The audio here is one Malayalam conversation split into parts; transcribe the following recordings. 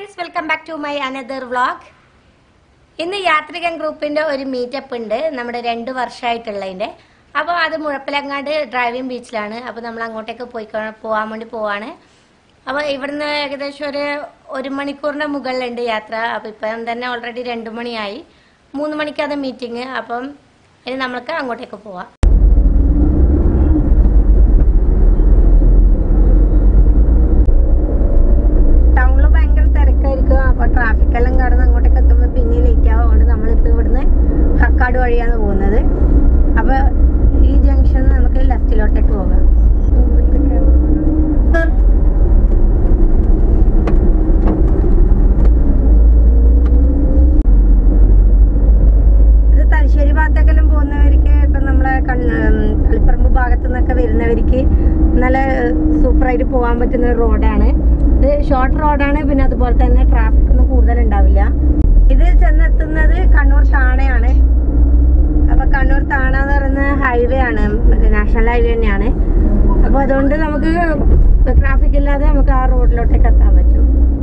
Friends welcome back to my another vlog ഇന്ന് യാത്രികൻ ഗ്രൂപ്പിന്റെ ഒരു മീറ്റപ്പ് ഉണ്ട് നമ്മുടെ രണ്ട് വർഷമായിട്ടുള്ളതിന്റെ അപ്പോൾ അത് മുഴപ്പിലങ്ങാട് ഡ്രൈവിംഗ് ബീച്ചിലാണ് അപ്പോൾ നമ്മൾ അങ്ങോട്ടേക്ക് പോയി പോകാൻ വേണ്ടി പോവാണ് അപ്പോൾ ഇവിടുന്ന് ഏകദേശം ഒരു ഒരു മണിക്കൂറിന്റെ മുകളിലുണ്ട് യാത്ര അപ്പോൾ ഇപ്പം തന്നെ ഓൾറെഡി രണ്ടു മണിയായി മൂന്ന് മണിക്കാണ് മീറ്റിംഗ് അപ്പം ഇനി നമ്മൾക്ക് അങ്ങോട്ടേക്ക് പോവാം ടൗണിൽ ഭയങ്കര തിരക്കായിരിക്കും അപ്പൊ ട്രാഫിക് എല്ലാം കടന്ന് അങ്ങോട്ടേക്ക് എത്തുമ്പോൾ പിന്നെ ലേറ്റ് ആവും അതുകൊണ്ട് നമ്മളിപ്പോ ഇവിടുന്ന് കക്കാട് വഴിയാണ് പോകുന്നത് അപ്പൊ ഈ ജംഗ്ഷനിൽ നമുക്ക് ലെഫ്റ്റിലോട്ടേക്ക് പോകാം ഇത് തലശ്ശേരി ഭാഗത്തേക്കെല്ലാം പോകുന്നവർക്ക് ഇപ്പൊ നമ്മളെ കണ്ണ് തളിപ്പറമ്പ് ഭാഗത്തു നിന്നൊക്കെ വരുന്നവർക്ക് നല്ല സൂപ്പറായിട്ട് പോകാൻ പറ്റുന്ന ഒരു റോഡാണ് ഇത് ഷോർട്ട് റോഡാണ് പിന്നെ അതുപോലെ തന്നെ ട്രാഫിക് ഒന്നും കൂടുതൽ ഉണ്ടാവില്ല ഇത് ചെന്നെത്തുന്നത് കണ്ണൂർ താണയാണ് അപ്പൊ കണ്ണൂർ താണ എന്ന് പറയുന്ന ഹൈവേ ആണ് നാഷണൽ ഹൈവേ തന്നെയാണ് അപ്പൊ അതുകൊണ്ട് നമുക്ക് ട്രാഫിക് ഇല്ലാതെ നമുക്ക് ആ റോഡിലോട്ടേക്ക് എത്താൻ പറ്റും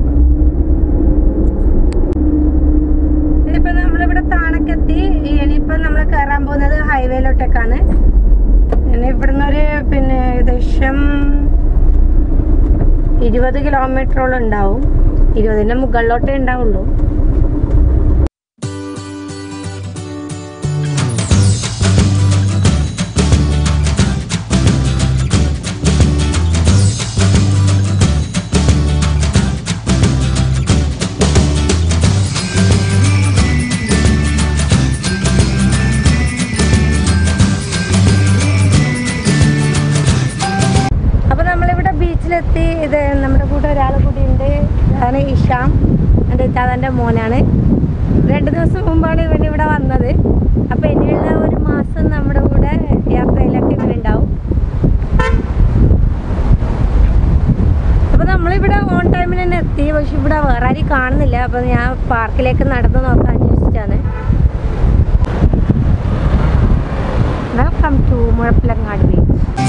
ഇതിപ്പോ നമ്മളിവിടെ താണക്കെത്തി ഇനിയിപ്പോ നമ്മൾ കയറാൻ പോകുന്നത് ഹൈവേയിലോട്ടേക്കാണ് ഇനി ഇവിടുന്ന് ഒരു പിന്നെ ഏകദേശം ഇരുപത് കിലോമീറ്ററോളം ഉണ്ടാവും ഇരുപതിന്റെ മുകളിലോട്ടേ ഉണ്ടാവുള്ളൂ അപ്പൊ നമ്മളിവിടെ ബീച്ചിലെത്തി ഇത് നമ്മുടെ കൂടെ ഒരാൾ കൂടി ഉണ്ട് അതാണ് ഇഷാം എൻ്റെ ഇത്താതൻ്റെ മോനാണ് രണ്ട് ദിവസം മുമ്പാണ് ഇവൻ ഇവിടെ വന്നത് അപ്പൊ ഇനിയുള്ള ഒരു മാസം നമ്മുടെ കൂടെ യാത്രയിലൊക്കെ ഇവനുണ്ടാവും അപ്പൊ നമ്മളിവിടെ ഓൺ ടൈമിന് തന്നെ എത്തി പക്ഷെ ഇവിടെ വേറെ ആരും കാണുന്നില്ല അപ്പൊ ഞാൻ പാർക്കിലേക്ക് നടന്നു നോക്കാൻ അന്വേഷിച്ചാണ് വെൽക്കം ടു മുഴപ്പിലങ്ങാട് ബീച്ച്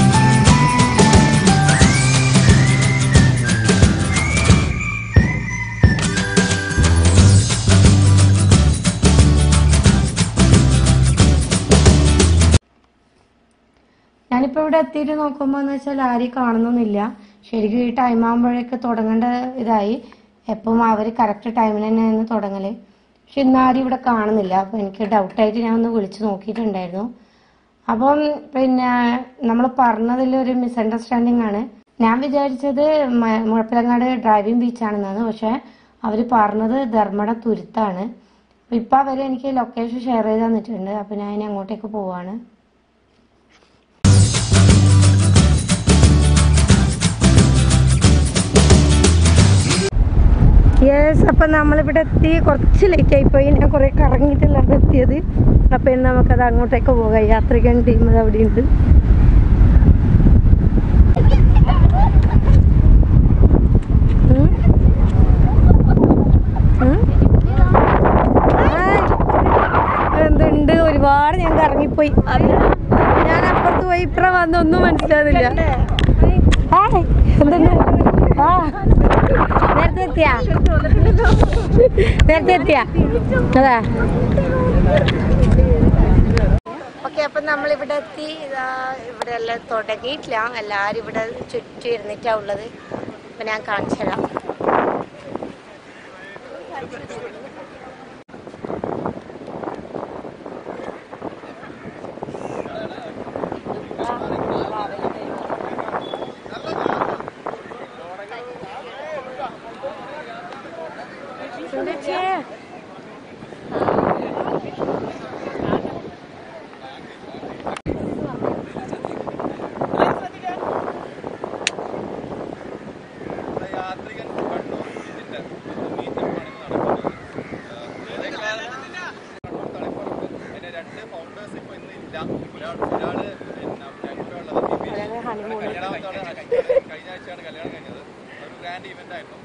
ഞാനിപ്പോ ഇവിടെ എത്തിയിട്ട് നോക്കുമ്പോ എന്ന് വെച്ചാൽ ആരെയും കാണുന്നൊന്നുമില്ല ശരിക്കും ഈ ടൈം ആകുമ്പോഴേക്ക് തുടങ്ങേണ്ട ഇതായി എപ്പം അവര് കറക്റ്റ് ടൈമിന് തന്നെയാണ് തുടങ്ങല് പക്ഷെ ഇന്ന് ആരും ഇവിടെ കാണുന്നില്ല അപ്പൊ എനിക്ക് ഡൗട്ടായിട്ട് ഞാൻ ഒന്ന് വിളിച്ചു നോക്കിയിട്ടുണ്ടായിരുന്നു അപ്പം പിന്നെ നമ്മൾ പറഞ്ഞതിൽ ഒരു മിസ്അണ്ടർസ്റ്റാൻഡിങ് ആണ് ഞാൻ വിചാരിച്ചത് മ- മുഴപ്പിലങ്ങാട് ഡ്രൈവിംഗ് ബീച്ചാണെന്നാണ് പക്ഷെ അവര് പറഞ്ഞത് ധർമ്മട തുരുത്താണ് അപ്പൊ ഇപ്പൊ അവര് എനിക്ക് ലൊക്കേഷൻ ഷെയർ ചെയ്ത് തന്നിട്ടുണ്ട് അപ്പൊ ഞാൻ ഇനി അങ്ങോട്ടേക്ക് പോവാണ് യെസ് അപ്പൊ നമ്മളിവിടെ എത്തി കുറച്ച് ലേറ്റ് ആയിപ്പോയി ഞാൻ കുറെ കറങ്ങിയിട്ടല്ലാതെ എത്തിയത് അപ്പൊ ഇനി നമുക്കത് അങ്ങോട്ടേക്ക് പോകാം യാത്രികൻ ടീം അത് അവിടെ ഉണ്ട് ഉം. ഉം. ഹായ്. എന്തുണ്ട് ഒരുപാട് ഞാൻ കറങ്ങിപ്പോയി ഞാൻ അപ്പുറത്ത് പോയി ഇപ്പറ വന്നൊന്നും മനസ്സിലാകുന്നില്ല ഹായ് എന്തുണ്ട് ആ നേരത്തെ എത്തിയാ നേരത്തെ എത്തിയാ അതാ ഓക്കെ അപ്പൊ നമ്മൾ ഇവിടെ എത്തി ഇതാ ഇവിടെ എല്ലാം തുടങ്ങിയിട്ടില്ല എല്ലാരും ഇവിടെ ചുറ്റും ഇരുന്നിട്ടാ ഉള്ളത് അപ്പൊ ഞാൻ കാണിച്ചു തരാം സുരക്ഷേ യാത്രികൻ കണ്ണൂർ ഇതിന്റെ മീറ്റപ്പാണ് നടക്കുന്നത് കണ്ണൂർ തളിപ്പറമ്പ് അതിന്റെ രണ്ട് ഫൗണ്ടേഴ്സ് ഇപ്പൊ ഇന്ന് ഇല്ല ഒരാൾ ഒരാള് പിന്നെ ഞങ്ങൾക്കുള്ളത് ബിബി അതായത് honeymoon. രണ്ടാമത്തെ ആള് കഴിഞ്ഞ ആഴ്ചയാണ് കല്യാണം കഴിഞ്ഞത് ഒരു ഗ്രാൻഡ് ഇവന്റ് ആയിരുന്നു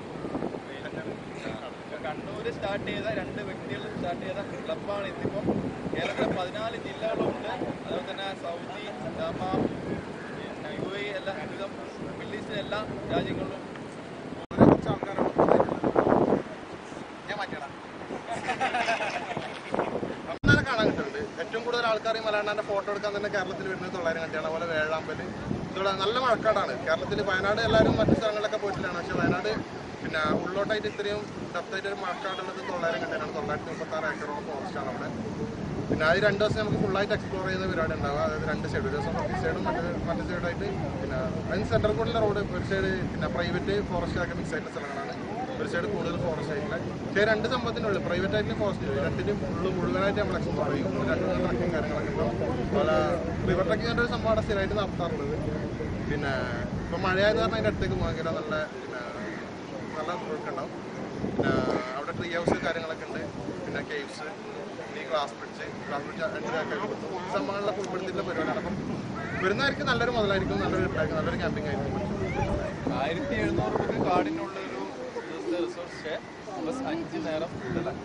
കണ്ണൂര് സ്റ്റാർട്ട് ചെയ്ത രണ്ട് വ്യക്തികൾ സ്റ്റാർട്ട് ചെയ്ത ക്ലബ്ബാണ് ഇന്നിപ്പോ കേരളത്തിലെ പതിനാല് ജില്ലകളുണ്ട് അതുപോലെ തന്നെ സൗദി ദമാം പിന്നെ യു എ എല്ലാ വിവിധ മിഡിൽ ഈസ്റ്റ് എല്ലാ രാജ്യങ്ങളിലും കുറച്ച് ആൾക്കാരാണ് ആൾക്കാർ ഈ മലയണ്ണാന്റെ ഫോട്ടോ എടുക്കാൻ തന്നെ കേരളത്തിൽ വരുന്നത് തൊള്ളായിരം കണ്ടിയാണ് അതുപോലെ വേഴാമ്പല് ഇവിടെ നല്ല മഴക്കാടാണ് കേരളത്തിൽ വയനാട് എല്ലാവരും മറ്റു സ്ഥലങ്ങളിലൊക്കെ പോയിട്ടില്ലാണ് പക്ഷെ വയനാട് പിന്നെ ഉള്ളോട്ടായിട്ട് ഇത്രയും ഡെപ്തായിട്ട് ഒരു മഴക്കാടുള്ളത് തൊള്ളായിരം കണ്ടിയാണ് തൊള്ളായിരത്തി മുപ്പത്തി ആറ് ഏക്കറോളം ഫോറസ്റ്റ് ആണ് അവിടെ പിന്നെ അത് രണ്ട് ദിവസം നമുക്ക് ഫുള്ളായിട്ട് എക്സ്പ്ലോർ ചെയ്യുന്ന പരിപാടി ഉണ്ടാവുക അതായത് രണ്ട് സൈഡ് ഒരു ദിവസം ഈ സൈഡും മറ്റേ മറ്റേ സൈഡായിട്ട് പിന്നെ അതിന് സെൻട്രൽ കൂടിലെ റോഡ് ഒരു സൈഡ് പിന്നെ പ്രൈവറ്റ് ഫോറസ്റ്റ് ഒക്കെ മിക്സ് ആയിട്ടുള്ള സ്ഥലങ്ങളാണ് ഒരു സൈഡ് കൂടുതൽ ഫോറസ്റ്റ് ആയിട്ടുള്ള പക്ഷേ രണ്ട് സംഭവത്തിനുള്ളിൽ പ്രൈവറ്റ് ആയിട്ടും ഫോറസ്റ്റ് രണ്ടിനും ഫുള്ള് മുഴുവനായിട്ട് നമ്മൾ എക്സ്പ്ലോർ ചെയ്യും രണ്ട് മൂന്ന് ട്രക്കിങ് കാര്യങ്ങളൊക്കെ ഉണ്ടാവും പല റിവർ ട്രക്കിംഗ് ഒരു സംഭവമാണ് സ്ഥിരമായിട്ട് നടത്താറുള്ളത് പിന്നെ ഇപ്പം മഴയായത് കാരണം അതിൻ്റെ അടുത്തേക്ക് പോകാൻ നല്ല പിന്നെ നല്ല ഒഴുക്ക് ഉണ്ടാവും പിന്നെ അവിടെ ട്രീ ഹൗസ് കാര്യങ്ങളൊക്കെ ഉണ്ട് പിന്നെ കേവ്സ് ഈ glass bridge glass bridge entry ആക്കി കൊടുത്തു ഈ സംഭവങ്ങളിലൊക്കെ ഉൾപ്പെടുത്തിയിട്ടുള്ള പരിപാടിയാണ് അപ്പം വരുന്നവർക്ക് നല്ലൊരു മുതലായിരിക്കും നല്ലൊരു ഉണ്ടായിരിക്കും നല്ലൊരു ക്യാമ്പിംഗ് ആയിരിക്കും ആയിരത്തി എഴുന്നൂറ് രൂപ കാടിനുള്ള ഒരു ദിവസത്തെ റിസോർട്ട് സ്റ്റേ പ്ലസ് അഞ്ച് നേരം ഫുഡല്ല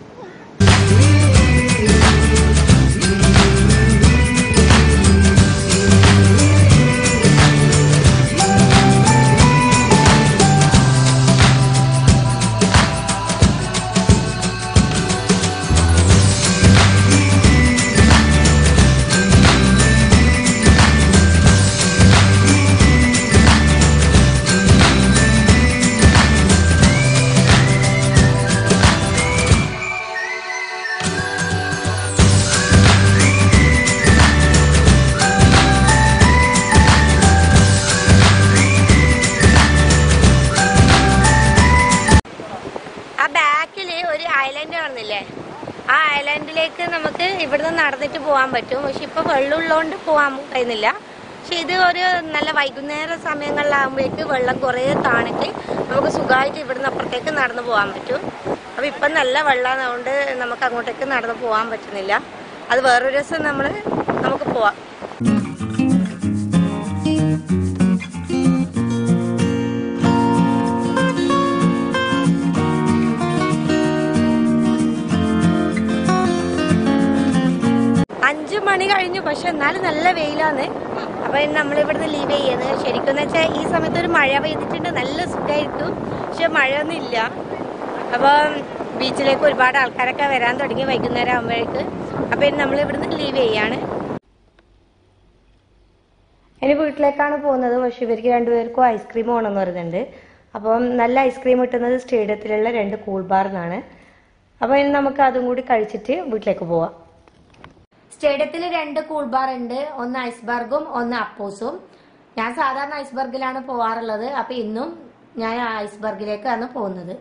ആ ബാക്കിൽ ഒരു ഐലൻഡ് കാണുന്നില്ലേ ആ ഐലൻഡിലേക്ക് നമുക്ക് ഇവിടുന്ന് നടന്നിട്ട് പോകാൻ പറ്റും പക്ഷെ ഇപ്പൊ വെള്ളമുള്ളതുകൊണ്ട് പോകാൻ കഴിയുന്നില്ല പക്ഷെ ഇത് ഒരു നല്ല വൈകുന്നേര സമയങ്ങളിലാകുമ്പോഴേക്ക് വെള്ളം കുറേ താണിട്ട് നമുക്ക് സുഖമായിട്ട് ഇവിടുന്ന് അപ്പുറത്തേക്ക് നടന്നു പോകാൻ പറ്റും അപ്പൊ ഇപ്പം നല്ല വെള്ളമാണ് അതുകൊണ്ട് നമുക്ക് അങ്ങോട്ടേക്ക് നടന്നു പോകാൻ പറ്റുന്നില്ല അത് വേറൊരു ദിവസം നമ്മൾ നമുക്ക് പോവാം അഞ്ചു മണി കഴിഞ്ഞു പക്ഷെ എന്നാലും നല്ല വെയിലാണ് അപ്പൊ നമ്മൾ ഇവിടുന്ന് ലീവ് ചെയ്യുന്നത് ശരിക്കും എന്ന് വെച്ചാൽ ഈ സമയത്ത് ഒരു മഴ പെയ്തിട്ടുണ്ട് നല്ല സുഖമായിരിക്കും പക്ഷെ മഴയൊന്നും ഇല്ല അപ്പൊ ബീച്ചിലേക്ക് ഒരുപാട് ആൾക്കാരൊക്കെ വരാൻ തുടങ്ങി വൈകുന്നേരം ആകുമ്പോഴേക്ക് അപ്പൊ നമ്മൾ ഇവിടുന്ന് ലീവ് ചെയ്യാണ് ഇനി വീട്ടിലേക്കാണ് പോകുന്നത് പക്ഷെ ഇവർക്ക് രണ്ടുപേർക്കും ഐസ്ക്രീം വേണമെന്ന് പറയുന്നുണ്ട് അപ്പം നല്ല ഐസ്ക്രീം കിട്ടുന്നത് സ്റ്റേഡിയത്തിലുള്ള രണ്ട് കൂൾ ബാറിന്നാണ് അപ്പൊ ഇനി നമുക്ക് അതും കൂടി കഴിച്ചിട്ട് വീട്ടിലേക്ക് പോവാം സ്റ്റേഡിയത്തിൽ രണ്ട് കൂൾ ബാർ ഉണ്ട് ഒന്ന് ഐസ്ബർഗും ഒന്ന് അപ്പൂസും ഞാൻ സാധാരണ ഐസ്ബർഗിലാണ് പോവാറുള്ളത് അപ്പൊ ഇന്നും ഞാൻ ഐസ്ബർഗിലേക്കാണ് പോകുന്നത്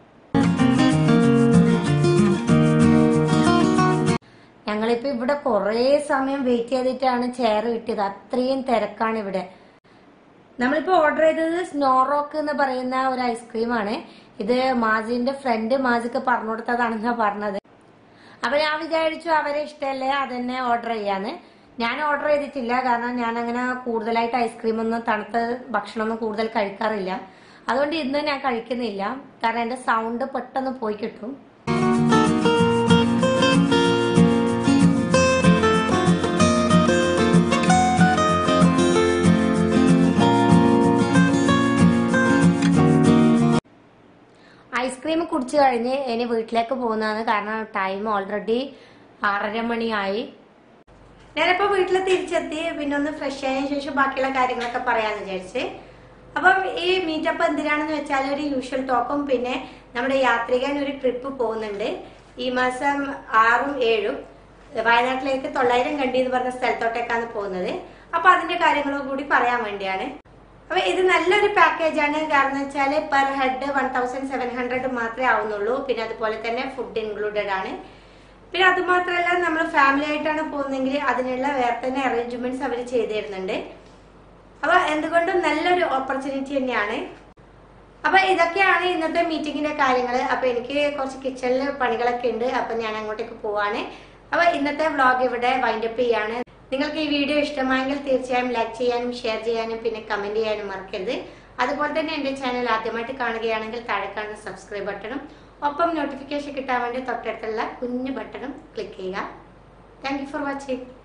ഞങ്ങളിപ്പോ ഇവിടെ കുറേ സമയം വെയിറ്റ് ചെയ്തിട്ടാണ് ചെയർ കിട്ടിയത് അത്രയും തിരക്കാണ് ഇവിടെ നമ്മളിപ്പോ ഓർഡർ ചെയ്തത് സ്നോ റോക്ക് എന്ന് പറയുന്ന ഒരു ഐസ്ക്രീമാണ് ഇത് മാജിന്റെ ഫ്രണ്ട് മാജിക്ക് പറഞ്ഞു കൊടുത്തതാണെന്നാ പറഞ്ഞത് അപ്പൊ ഞാൻ വിചാരിച്ചു അവരെ ഇഷ്ടമല്ലേ അതന്നെ ഓർഡർ ചെയ്യാന്ന് ഞാൻ ഓർഡർ ചെയ്തിട്ടില്ല കാരണം ഞാൻ അങ്ങനെ കൂടുതലായിട്ട് ഐസ്ക്രീം ഒന്നും തണുത്ത ഭക്ഷണമൊന്നും കൂടുതൽ കഴിക്കാറില്ല അതുകൊണ്ട് ഇന്ന് ഞാൻ കഴിക്കുന്നില്ല കാരണം എന്റെ സൗണ്ട് പെട്ടെന്ന് പോയി കിട്ടും ഐസ്ക്രീം കുടിച്ചു കഴിഞ്ഞ് ഇനി വീട്ടിലേക്ക് പോകുന്നതാണ് കാരണം ടൈം ഓൾറെഡി ആറര മണിയായി ഞാനിപ്പോ വീട്ടിൽ തിരിച്ചെത്തി പിന്നെ ഒന്ന് ഫ്രഷ് ആയതിനു ശേഷം ബാക്കിയുള്ള കാര്യങ്ങളൊക്കെ പറയാന്ന് വിചാരിച്ച് അപ്പം ഈ മീറ്റപ്പ് എന്തിനാണെന്ന് വെച്ചാൽ ഒരു യൂഷ്വൽ ടോക്കും പിന്നെ നമ്മുടെ യാത്രികൻ ഒരു ട്രിപ്പ് പോകുന്നുണ്ട് ഈ മാസം ആറും ഏഴും വയനാട്ടിലേക്ക് തൊള്ളായിരം കണ്ടി എന്ന് പറഞ്ഞ സ്ഥലത്തോട്ടേക്കാണ് പോകുന്നത് അപ്പൊ അതിന്റെ കാര്യങ്ങളും കൂടി പറയാൻ വേണ്ടിയാണ് അപ്പൊ ഇത് നല്ലൊരു പാക്കേജ് ആണ് കാരണം വെച്ചാല് per head one thousand seven hundred മാത്രമേ ആവുന്നുള്ളൂ പിന്നെ അതുപോലെ തന്നെ ഫുഡ് ഇൻക്ലൂഡഡ് ആണ് പിന്നെ അത് മാത്രമല്ല നമ്മൾ ഫാമിലി ആയിട്ടാണ് പോകുന്നതെങ്കിൽ അതിനുള്ള വേറെ തന്നെ അറേഞ്ച്മെന്റ്സ് അവർ ചെയ്തു തരുന്നുണ്ട് അപ്പൊ എന്തുകൊണ്ടും നല്ലൊരു ഓപ്പർച്യൂണിറ്റി തന്നെയാണ് അപ്പൊ ഇതൊക്കെയാണ് ഇന്നത്തെ മീറ്റിംഗിന്റെ കാര്യങ്ങൾ അപ്പൊ എനിക്ക് കുറച്ച് കിച്ചണിൽ പണികളൊക്കെ ഉണ്ട് അപ്പൊ ഞാൻ അങ്ങോട്ടേക്ക് പോവാണ് അപ്പൊ ഇന്നത്തെ വ്ളോഗ് ഇവിടെ വൈൻഡപ്പ് ചെയ്യാണ് നിങ്ങൾക്ക് ഈ വീഡിയോ ഇഷ്ടമായെങ്കിൽ തീർച്ചയായും ലൈക്ക് ചെയ്യാനും ഷെയർ ചെയ്യാനും പിന്നെ കമന്റ് ചെയ്യാനും മറക്കരുത് അതുപോലെ തന്നെ എന്റെ ചാനൽ ആദ്യമായിട്ട് കാണുകയാണെങ്കിൽ താഴെ കാണുന്ന സബ്സ്ക്രൈബ് ബട്ടണും ഒപ്പം നോട്ടിഫിക്കേഷൻ കിട്ടാൻ വേണ്ടി തൊട്ടടുത്തുള്ള കുഞ്ഞു ബട്ടണും ക്ലിക്ക് ചെയ്യുക താങ്ക് യു ഫോർ വാച്ചിങ്